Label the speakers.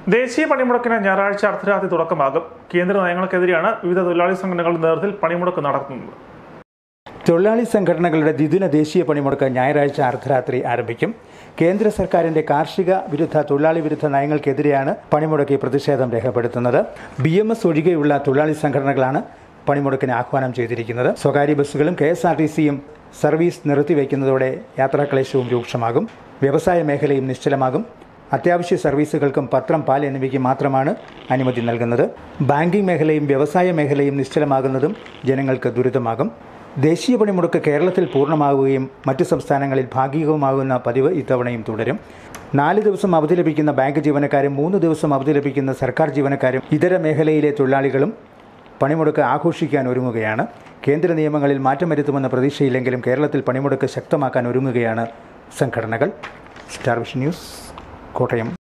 Speaker 1: ദേശീയ പണിമുടക്കിന് ഞായറാഴ്ച അർദ്ധരാത്രി തുടക്കമാകും കേന്ദ്ര നയങ്ങൾക്കെതിരെയാണ് വിവിധ തൊഴിലാളി സംഘടനകളുടെ നേതൃത്വത്തിൽ പണിമുടക്ക് നടത്തുന്നത്
Speaker 2: തൊഴിലാളി സംഘടനകളുടെ ദ്വിദിന ദേശീയ പണിമുടക്ക് ഞായറാഴ്ച അർദ്ധരാത്രി ആരംഭിക്കും കേന്ദ്ര സർക്കാരിന്റെ കാർഷിക വിരുദ്ധ തൊഴിലാളി വിരുദ്ധ നയങ്ങൾക്കെതിരെയാണ് പണിമുടക്കി പ്രതിഷേധം രേഖപ്പെടുത്തുന്നത് ബി എം എസ് ഒഴികെയുള്ള തൊഴിലാളി സംഘടനകളാണ് പണിമുടക്കിന് ആഹ്വാനം ചെയ്തിരിക്കുന്നത് സ്വകാര്യ ബസ്സുകളും കെ എസ് ആർ ടി സിയും സർവീസ് നിർത്തിവെക്കുന്നതോടെ യാത്രാക്ലേശവും രൂക്ഷമാകും വ്യവസായ മേഖലയും നിശ്ചലമാകും അത്യാവശ്യ സർവീസുകൾക്കും പത്രം പാൽ എന്നിവയ്ക്ക് മാത്രമാണ് അനുമതി നൽകുന്നത് ബാങ്കിംഗ് മേഖലയും വ്യവസായ മേഖലയും നിശ്ചലമാകുന്നതും ജനങ്ങൾക്ക് ദുരിതമാകും ദേശീയ പണിമുടക്ക് കേരളത്തിൽ പൂർണ്ണമാവുകയും മറ്റു സംസ്ഥാനങ്ങളിൽ ഭാഗികവുമാകുന്ന പതിവ് ഇത്തവണയും തുടരും നാല് ദിവസം അവധി ലഭിക്കുന്ന ബാങ്ക് ജീവനക്കാരും മൂന്ന് ദിവസം അവധി ലഭിക്കുന്ന സർക്കാർ ജീവനക്കാരും ഇതര മേഖലയിലെ തൊഴിലാളികളും പണിമുടക്ക് ആഘോഷിക്കാൻ ഒരുങ്ങുകയാണ് കേന്ദ്ര നിയമങ്ങളിൽ മാറ്റം വരുത്തുമെന്ന പ്രതീക്ഷയില്ലെങ്കിലും കേരളത്തിൽ പണിമുടക്ക് ശക്തമാക്കാൻ ഒരുങ്ങുകയാണ് സംഘടനകൾ സ്റ്റാർ വിഷൻ ന്യൂസ് കോട്ടയം